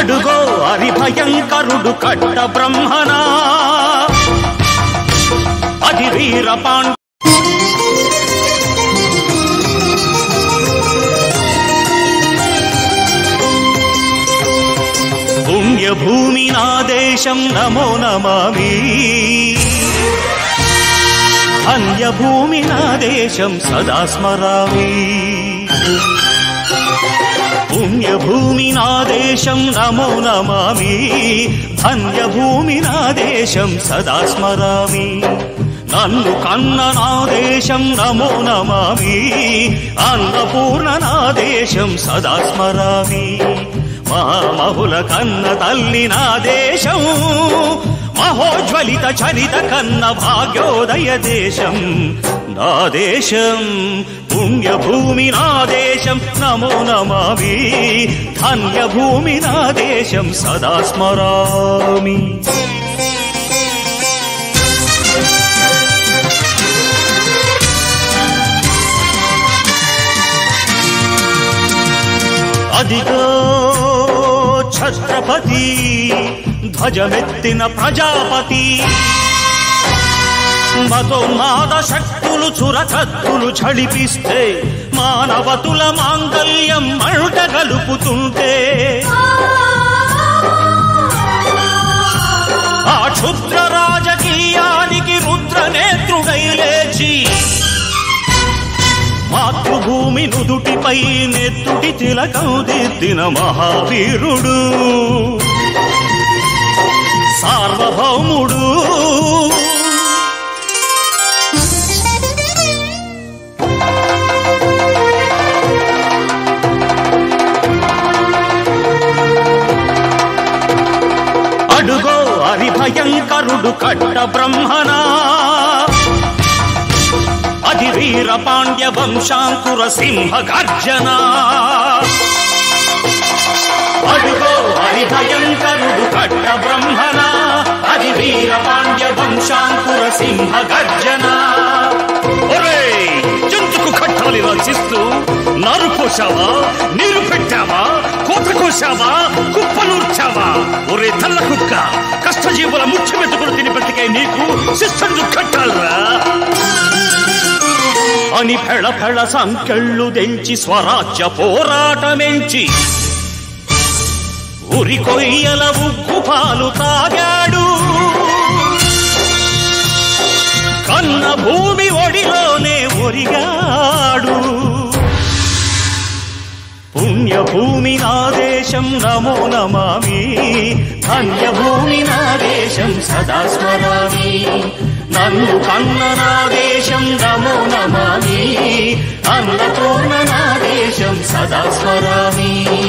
అడుగో హరి భయంకరుడు కట్ట బ్రహ్మనా అది వీర పాండ పుణ్యభూమి నా దేశం నమో నమామి అన్యభూమి నా దేశం సదా స్మరామి పుణ్యభూమి నా దేశం నమో నమామి ధన్యభూమి నా దేశం సదా స్మరామి నన్ను కన్న నా దేశం నమో నమామి అన్నపూర్ణ నా దేశం సదా స్మరామి మహామహుల కన్న తల్లి నా దేశం మహోజ్వలిత చరిత కన్న భాగ్యోదయ దేశం నా దేశం పుణ్యభూమి నా దేశం నమో నమామి ధన్యభూమి నా దేశం సదా స్మరామి అదిగో ఛత్రపతి ధ్వజమెత్తిన ప్రజాపతి మతోన్మాద శక్తులు చురకత్తులు ఝడిపిస్తే మానవతుల మాంగల్యం మంట గలుపుతుంటే ఆ క్షుద్ర రాజకీయానికి రుద్ర నేత్రుడై లేచి మాతృభూమి నుదుటిపై నెత్తుటి తిలకం దిద్దిన మహావీరుడు సార్వభౌముడు అడుగో హరి భయంకరుడు కట్ట బ్రహ్మనా అది వీర పాండ్య వంశాంకుర సింహ గర్జన అడుగో హరి భయంకరుడు కట్ట బ్రహ్మణ అది వీర పాండ్య వంశాంకుర సింహ గర్జన ఒరేయ్ జంతుకు కట్టాలి రచిస్తూ నారు కోసావా నీరు పెట్టావా కోత కోసావా కుప్పనూర్చావా ఒరే తల్ల కుక్క కష్టజీవుల ముఖ్యమెత్తుకుని తిని బ్రతికే నీకు శిస్తందు కట్టాలరా అని ఫెళ ఫెళ సంకెళ్ళు దెంచి స్వరాజ్య పోరాటమెంచి ఉరి కొయ్యల ఉగ్గు పాలు తాగాడు కన్న భూమి ఒడిలోనే ఒరిగాడు పుణ్యభూమి నా దేశం నమో నమామి ధన్యభూమి నా దేశం సదా స్మరామి నన్ను కన్న నా దేశం నమో నమామి అన్నపూర్ణ నా దేశం సదా స్మరామి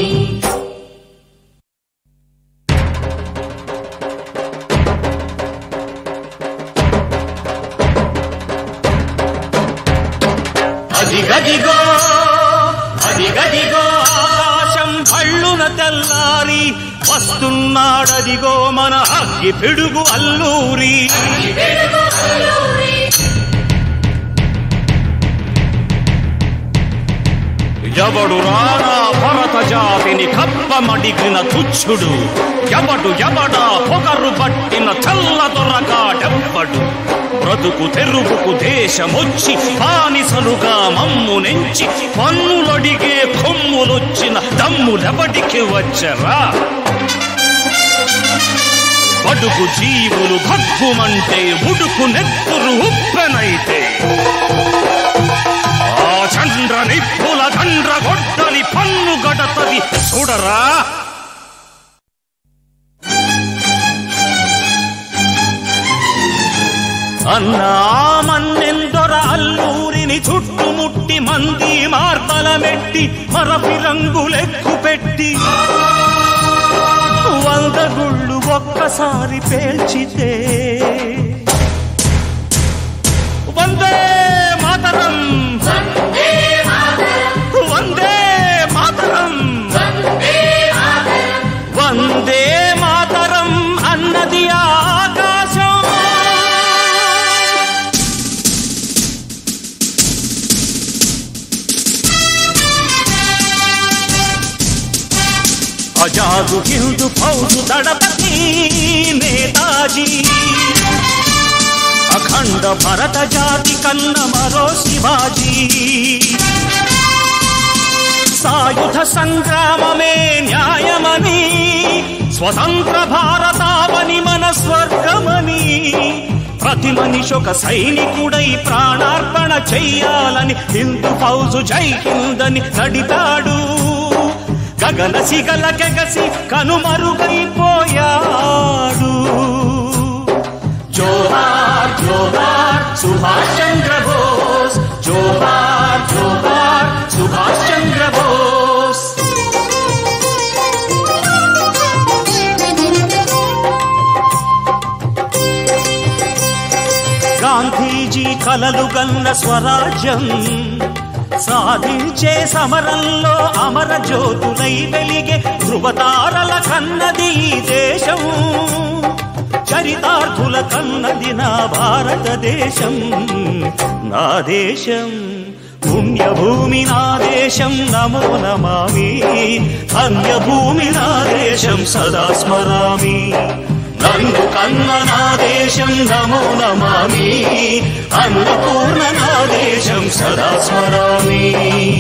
అదిగదిగో అదిగదిగో ఆకాశం భళ్ళున తెల్లారి వస్తున్నాడదిగో మన అగ్గి పిడుగు అల్లూరి ఎవడు రానా భరత జాతిని కప్పమడిగిన తుచ్చుడు ఎవడు ఎవడా పొగరు పట్టిన చల్ల దొరగాడెవ్వడు బ్రతుకు తెరువుకు దేశమొచ్చి బానిసలుగా మమ్ము నెంచి పన్నులడిగే కొమ్ములొచ్చిన దమ్ములెవడికి వచ్చరా బడుగు జీవులు భగ్గుమంటే ఉడుకు నెత్తురు ఉప్పెనైతే ఆ చంద్ర నిప్పుల దండ్ర గొడ్డలి పన్ను గడతది చూడరా అన్నా మన్నెందొర అల్లూరిని చుట్టుముట్టి మంది మార్తలమెట్టి మరపి రంగులెక్కు పెట్టి వంద గుళ్ళు ఒక్కసారి పేల్చితే వందే మాతరం వందే మాతరం వందే మాతరం అన్నది ఆకాశం అజా నాగు హిందు ఫౌజు దళపతి నేతాజీ అఖండ భరత జాతి కన్న మరో శివాజీ సాయుధ సంగ్రామమే న్యాయమని స్వతంత్ర భారతావని మన స్వర్గమని ప్రతి మనిషి ఒక సైనికుడై ప్రాణార్పణ చెయ్యాలని హిందూ ఫౌజు జై హిందని నడితాడు గగన సిగల గెగసి కనుమరుగైపోయాడు జోహార్ జోహార్ సుభాష్ చంద్ర బోస్ జోహార్ జోహార్ సుభాష్ చంద్ర బోస్ గాంధీజీ కలలు గన్న స్వరాజ్యం సాధించే సమరంలో అమర జ్యోతులై వెలిగే ధృవతారల కన్నది ఈ దేశం చరితార్థుల కన్నది నా భారతదేశం నా దేశం పుణ్యభూమి నా దేశం నమో నమామి ధన్యభూమి నా దేశం సదా స్మరామి నన్ను కన్న నా దేశం నమో నమామి అన్నపూర్ణ నా దేశం సదా స్మరామి